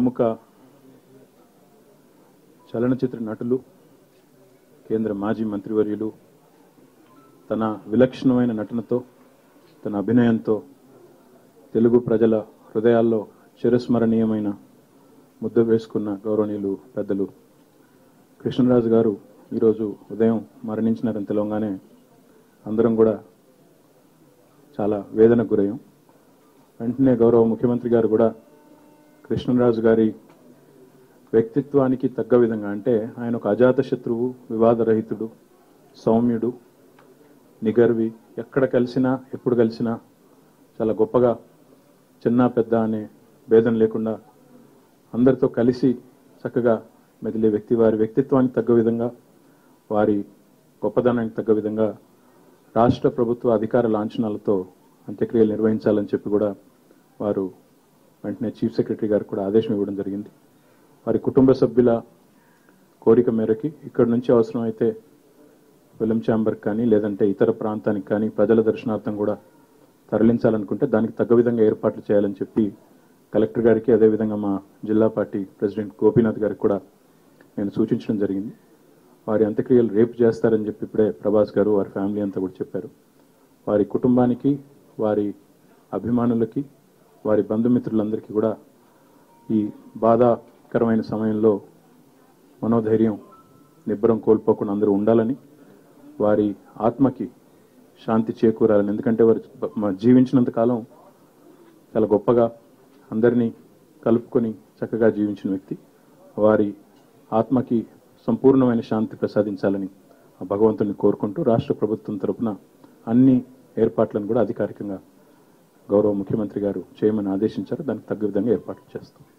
ప్రముఖ చలనచిత్ర నటులు కేంద్ర మాజీ మంత్రివర్యులు తన విలక్షణమైన నటనతో తన అభినయంతో తెలుగు ప్రజల హృదయాల్లో చిరస్మరణీయమైన ముద్ద వేసుకున్న గౌరవనీయులు పెద్దలు కృష్ణరాజు గారు ఈరోజు ఉదయం మరణించినారని తెలవగానే అందరం కూడా చాలా వేదనకు గురయ్యాం వెంటనే గౌరవ ముఖ్యమంత్రి గారు కూడా కృష్ణరాజు గారి వ్యక్తిత్వానికి తగ్గ విధంగా అంటే ఆయన ఒక అజాత శత్రువు వివాదరహితుడు సౌమ్యుడు నిగర్వి ఎక్కడ కలిసినా ఎప్పుడు కలిసినా చాలా గొప్పగా చిన్న పెద్ద అనే భేదం లేకుండా అందరితో కలిసి చక్కగా మెదిలే వ్యక్తి వారి వ్యక్తిత్వానికి తగ్గ విధంగా వారి గొప్పదనానికి తగ్గ విధంగా రాష్ట్ర ప్రభుత్వ అధికార లాంఛనాలతో అంత్యక్రియలు నిర్వహించాలని చెప్పి కూడా వారు వెంటనే చీఫ్ సెక్రటరీ గారికి కూడా ఆదేశం ఇవ్వడం జరిగింది వారి కుటుంబ సభ్యుల కోరిక మేరకి ఇక్కడ నుంచి అవసరమైతే ఫిలిం ఛాంబర్ కానీ లేదంటే ఇతర ప్రాంతానికి కానీ ప్రజల దర్శనార్థం కూడా తరలించాలనుకుంటే దానికి తగ్గ విధంగా ఏర్పాట్లు చేయాలని చెప్పి కలెక్టర్ గారికి అదేవిధంగా మా జిల్లా పార్టీ ప్రెసిడెంట్ గోపీనాథ్ గారికి కూడా నేను సూచించడం జరిగింది వారి అంత్యక్రియలు రేపు చేస్తారని చెప్పి ఇప్పుడే ప్రభాస్ గారు వారి ఫ్యామిలీ అంతా కూడా చెప్పారు వారి కుటుంబానికి వారి అభిమానులకి వారి బంధుమిత్రులందరికీ కూడా ఈ బాధాకరమైన సమయంలో మనోధైర్యం నిబ్బరం కోల్పోకుండా అందరూ ఉండాలని వారి ఆత్మకి శాంతి చేకూరాలని ఎందుకంటే వారు మ- జీవించినంత కాలం చాలా గొప్పగా అందరినీ కలుపుకొని చక్కగా జీవించిన వ్యక్తి వారి ఆత్మకి సంపూర్ణమైన శాంతి ప్రసాదించాలని ఆ భగవంతుని కోరుకుంటూ రాష్ట్ర ప్రభుత్వం తరపున అన్ని ఏర్పాట్లను కూడా అధికారికంగా గౌరవ ముఖ్యమంత్రి గారు చేయమని ఆదేశించారు దానికి తగ్గ విధంగా ఏర్పాట్లు చేస్తాం